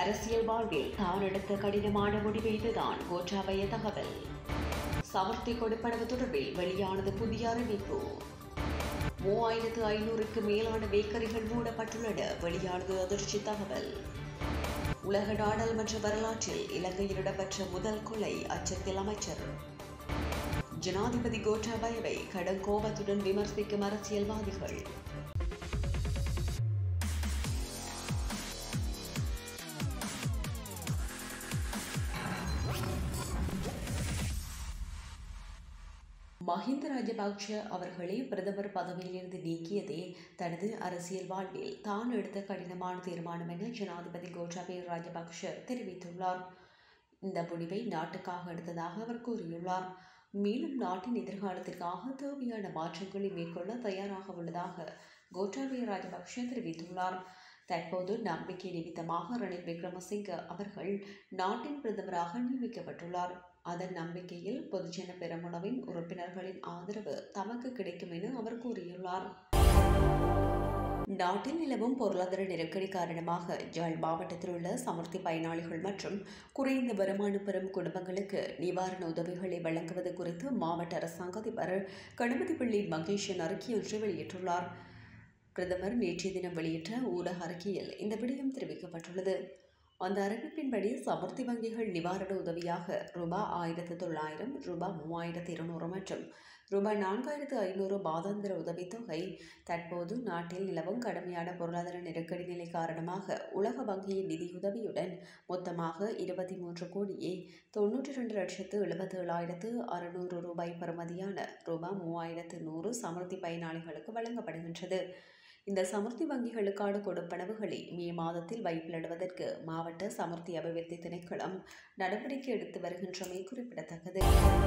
அரசியல் வாழ்வில் தான் எடுத்த கடினமான முடிவு இதுதான் கோட்டாபய தகவல் சமர்த்தி கொடுப்பனவு தொடர்பில் வெளியானது புதிய அறிவிப்பு மூவாயிரத்து ஐநூறுக்கு மேலான பேக்கரிகள் மூடப்பட்டுள்ளன வெளியானது அதிர்ச்சி தகவல் உலக நாடாளுமன்ற வரலாற்றில் இலங்கையில் இடம்பெற்ற முதல் கொலை அச்சத்தில் அமைச்சர் ஜனாதிபதி கோட்டாபயவை கடும் கோபத்துடன் விமர்சிக்கும் அரசியல்வாதிகள் மஹிந்த ராஜபக்ஷ அவர்களை பிரதமர் பதவியிலிருந்து நீக்கியதே தனது அரசியல் வாழ்வில் தான் எடுத்த கடினமான தீர்மானம் என ஜனாதிபதி கோட்டாபய ராஜபக்ஷ தெரிவித்துள்ளார் இந்த முடிவை நாட்டுக்காக எடுத்ததாக அவர் கூறியுள்ளார் மேலும் நாட்டின் எதிர்காலத்திற்காக தேவையான மாற்றங்களை மேற்கொள்ள தயாராக உள்ளதாக கோட்டாபய ராஜபக்ஷ தெரிவித்துள்ளார் தற்போது நம்பிக்கை நிமித்தமாக ரணில் விக்ரமசிங்க அவர்கள் நாட்டின் பிரதமராக நியமிக்கப்பட்டுள்ளார் அதன் நம்பிக்கையில் பொதுஜன பெரமுனவின் உறுப்பினர்களின் ஆதரவு தமக்கு கிடைக்கும் என அவர் கூறியுள்ளார் நாட்டில் நிலவும் பொருளாதார நெருக்கடி காரணமாக ஜாழ் மாவட்டத்தில் உள்ள சமர்த்தி பயனாளிகள் மற்றும் குறைந்த வருமானம் பெறும் குடும்பங்களுக்கு நிவாரண உதவிகளை வழங்குவது குறித்து மாவட்ட அரசாங்க அதிபர் கணபதிப்பள்ளி மகேஷன் அறிக்கை ஒன்று வெளியிட்டுள்ளார் பிரதமர் நேற்றைய தினம் வெளியிட்ட ஊடக அறிக்கையில் இந்த விடயம் தெரிவிக்கப்பட்டுள்ளது அந்த அறிவிப்பின்படி சமர்த்தி வங்கிகள் நிவாரண உதவியாக ரூபாய் ஆயிரத்து தொள்ளாயிரம் ரூபாய் மூவாயிரத்து இருநூறு மற்றும் ரூபாய் நான்காயிரத்து ஐநூறு மாதாந்திர உதவித்தொகை தற்போது நாட்டில் நிலவும் கடுமையான பொருளாதார நெருக்கடி நிலை காரணமாக உலக வங்கியின் நிதியுதவியுடன் மொத்தமாக இருபத்தி மூன்று கோடியே தொன்னூற்றி ரெண்டு லட்சத்து எழுபத்தி ஏழாயிரத்து அறுநூறு ரூபாய் பெறுமதியான ரூபாய் மூவாயிரத்து நூறு சமர்த்தி பயனாளிகளுக்கு வழங்கப்படுகின்றது இந்த சமர்த்தி வங்கிகளுக்கான கொடுப்பனவுகளை மே மாதத்தில் வைப்பிலிடுவதற்கு மாவட்ட சமர்த்தி அபிவிருத்தி திணைக்களம் நடவடிக்கை எடுத்து வருகின்றமை குறிப்பிடத்தக்கது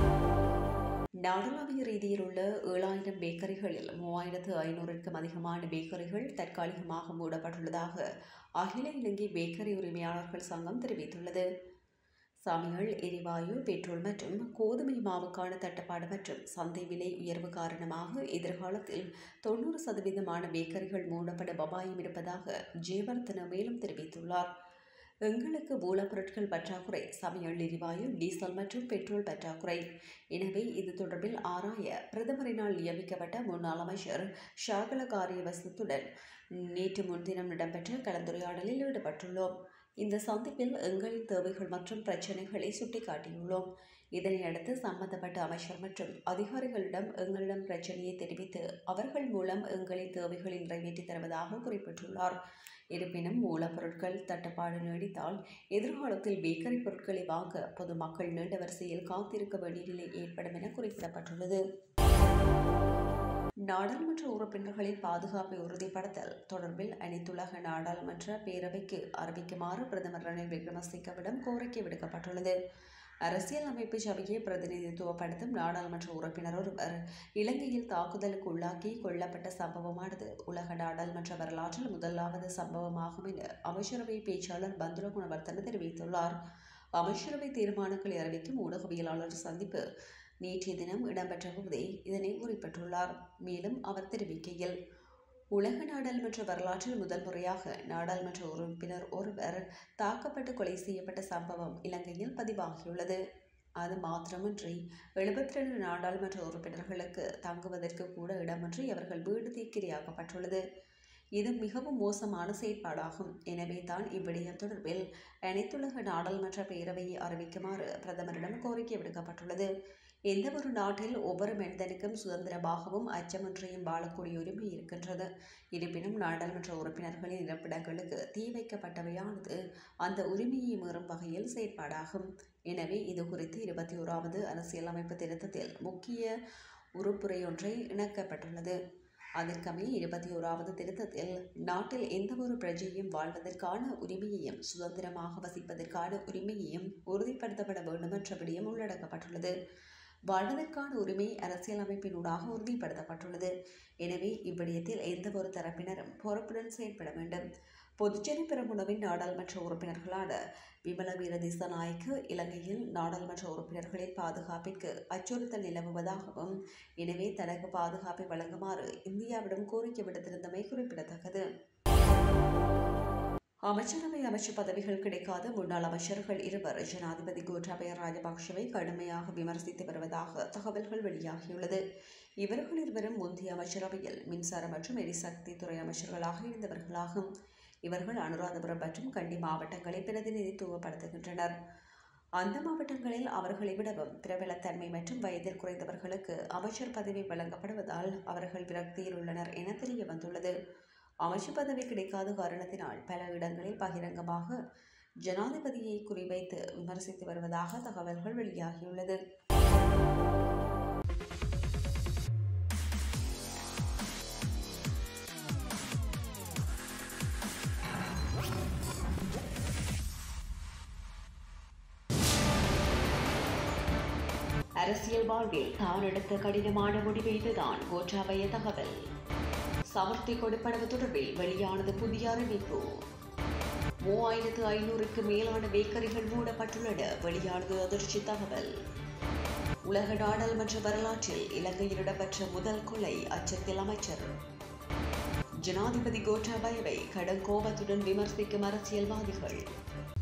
நாடளாவிய ரீதியில் உள்ள ஏழாயிரம் பேக்கரிகளில் மூவாயிரத்து ஐநூறுக்கும் அதிகமான பேக்கரிகள் தற்காலிகமாக மூடப்பட்டுள்ளதாக அகில இலங்கை பேக்கரி உரிமையாளர்கள் சங்கம் தெரிவித்துள்ளது சமையல் எரிவாயு பெட்ரோல் மற்றும் கோதுமை மாவுக்கான தட்டுப்பாடு மற்றும் சந்தை விலை உயர்வு காரணமாக எதிர்காலத்தில் தொண்ணூறு சதவீதமான பேக்கரிகள் மூடப்பட அபாயம் இருப்பதாக ஜெயவர்தன மேலும் தெரிவித்துள்ளார் எங்களுக்கு மூலப்பொருட்கள் பற்றாக்குறை சமையல் எரிவாயு டீசல் மற்றும் பெட்ரோல் பற்றாக்குறை எனவே இது தொடர்பில் ஆராய பிரதமரினால் நியமிக்கப்பட்ட முன்னாள் அமைச்சர் ஷாகல காரியவசத்துடன் நேற்று முன்தினம் இடம்பெற்ற கலந்துரையாடலில் ஈடுபட்டுள்ளோம் இந்த சந்திப்பில் எங்களின் தேவைகள் மற்றும் பிரச்சினைகளை சுட்டிக்காட்டியுள்ளோம் இதனையடுத்து சம்பந்தப்பட்ட அமைச்சர் மற்றும் அதிகாரிகளிடம் எங்களிடம் பிரச்சனையை தெரிவித்து அவர்கள் மூலம் எங்களின் தேவைகளை நிறைவேற்றித் தருவதாக குறிப்பிட்டுள்ளார் இருப்பினும் மூலப்பொருட்கள் தட்டுப்பாடு நீடித்தால் எதிர்காலத்தில் பேக்கரி பொருட்களை வாங்க பொதுமக்கள் நீண்ட வரிசையில் காத்திருக்க வேண்டிய நிலை ஏற்படும் என குறிப்பிடப்பட்டுள்ளது நாடாளுமன்ற உறுப்பினர்களின் பாதுகாப்பை உறுதிப்படுத்தல் தொடர்பில் அனைத்துலக நாடாளுமன்ற பேரவைக்கு அறிவிக்குமாறு பிரதமர் ரணில் விக்ரமசிங்கவிடம் கோரிக்கை விடுக்கப்பட்டுள்ளது அரசியல் அமைப்பு சபையை பிரதிநிதித்துவப்படுத்தும் நாடாளுமன்ற உறுப்பினர் ஒருவர் இலங்கையில் தாக்குதலுக்கு உள்ளாக்கி கொல்லப்பட்ட சம்பவமானது உலக நாடாளுமன்ற வரலாற்றில் முதலாவது சம்பவமாகும் என அமைச்சரவை பேச்சாளர் பந்துல குணவர்த்தன தெரிவித்துள்ளார் அமைச்சரவை தீர்மானங்களை அறிவிக்கும் ஊடகவியலாளர் சந்திப்பு நேற்றைய தினம் இடம்பெற்ற போதே இதனை குறிப்பிட்டுள்ளார் மேலும் அவர் தெரிவிக்கையில் உலக நாடாளுமன்ற வரலாற்றில் முதல் முறையாக நாடாளுமன்ற உறுப்பினர் ஒருவர் தாக்கப்பட்டு கொலை செய்யப்பட்ட சம்பவம் இலங்கையில் பதிவாகியுள்ளது அது மாத்திரமின்றி எழுபத்தி ரெண்டு நாடாளுமன்ற உறுப்பினர்களுக்கு தங்குவதற்கு கூட இடமின்றி அவர்கள் வீடு தீக்கிரையாக்கப்பட்டுள்ளது இது மிகவும் மோசமான செயற்பாடாகும் எனவே தான் இவ்விடயம் தொடர்பில் அனைத்துலக நாடாளுமன்ற பேரவையை அறிவிக்குமாறு பிரதமரிடம் கோரிக்கை விடுக்கப்பட்டுள்ளது எந்த ஒரு நாட்டில் ஒவ்வொரு மனிதனுக்கும் சுதந்திரமாகவும் அச்சமின்றியும் வாழக்கூடிய உரிமை இருக்கின்றது இருப்பினும் நாடாளுமன்ற உறுப்பினர்களின் இருப்பிடங்களுக்கு தீ வைக்கப்பட்டவையானது அந்த உரிமையை மீறும் வகையில் செயற்பாடாகும் எனவே இது குறித்து இருபத்தி ஓராவது அரசியலமைப்பு திருத்தத்தில் முக்கிய உறுப்புரையொன்றை இணக்கப்பட்டுள்ளது அதற்கமே இருபத்தி ஓராவது திருத்தத்தில் நாட்டில் எந்தவொரு பிரஜையும் வாழ்வதற்கான உரிமையையும் சுதந்திரமாக வசிப்பதற்கான உரிமையையும் உறுதிப்படுத்தப்பட வேண்டும் என்ற விடயம் உள்ளடக்கப்பட்டுள்ளது வாழ்வதற்கான உரிமை அரசியலமைப்பினூடாக உறுதிப்படுத்தப்பட்டுள்ளது எனவே இவ்விடயத்தில் எந்தவொரு தரப்பினரும் பொறுப்புடன் செயல்பட வேண்டும் பொதுஜன பெரமுனவின் நாடாளுமன்ற உறுப்பினர்களான விமல வீர திசநாயக்கு இலங்கையில் நாடாளுமன்ற உறுப்பினர்களின் பாதுகாப்பிற்கு அச்சுறுத்தல் நிலவுவதாகவும் எனவே தனக்கு பாதுகாப்பை வழங்குமாறு இந்தியாவிடம் கோரிக்கை விடுத்திருந்தமை குறிப்பிடத்தக்கது அமைச்சரவை அமைச்சர் பதவிகள் கிடைக்காத முன்னாள் அமைச்சர்கள் இருவர் ஜனாதிபதி கோட்டாபய ராஜபக்ஷவை கடுமையாக விமர்சித்து வருவதாக தகவல்கள் வெளியாகியுள்ளது இவர்கள் இருவரும் முந்தைய அமைச்சரவையில் மின்சார மற்றும் எரிசக்தி துறை அமைச்சர்களாக இருந்தவர்களாகும் இவர்கள் அனுராதபுரம் மற்றும் கண்டி மாவட்டங்களை பிரதிநிதித்துவப்படுத்துகின்றனர் அந்த மாவட்டங்களில் அவர்களை விடவும் பிரபலத்தன்மை மற்றும் வயதில் குறைந்தவர்களுக்கு அமைச்சர் பதவி வழங்கப்படுவதால் அவர்கள் விரக்தியில் உள்ளனர் என தெரிய வந்துள்ளது அமைச்சர் பதவி கிடைக்காத காரணத்தினால் பல இடங்களில் பகிரங்கமாக ஜனாதிபதியை குறிவைத்து விமர்சித்து வருவதாக தகவல்கள் வெளியாகியுள்ளது அரசியல் வாழ்வில் தான் எடுத்த கடினமான முடிவு இதுதான் கோட்டாபய தகவல் சமர்த்தி கொடுப்பனவு தொடர்பில் வெளியானது புதிய அறிவிப்பு மூவாயிரத்து ஐநூறுக்கு மேலான பேக்கரிகள் மூடப்பட்டுள்ளன வெளியானது அதிர்ச்சி தகவல் உலக நாடாளுமன்ற வரலாற்றில் இலங்கையில் இடம்பெற்ற முதல் கொலை அச்சத்தில் அமைச்சர் ஜனாதிபதி கோட்டாபயவை கடும் கோபத்துடன் விமர்சிக்கும் அரசியல்வாதிகள்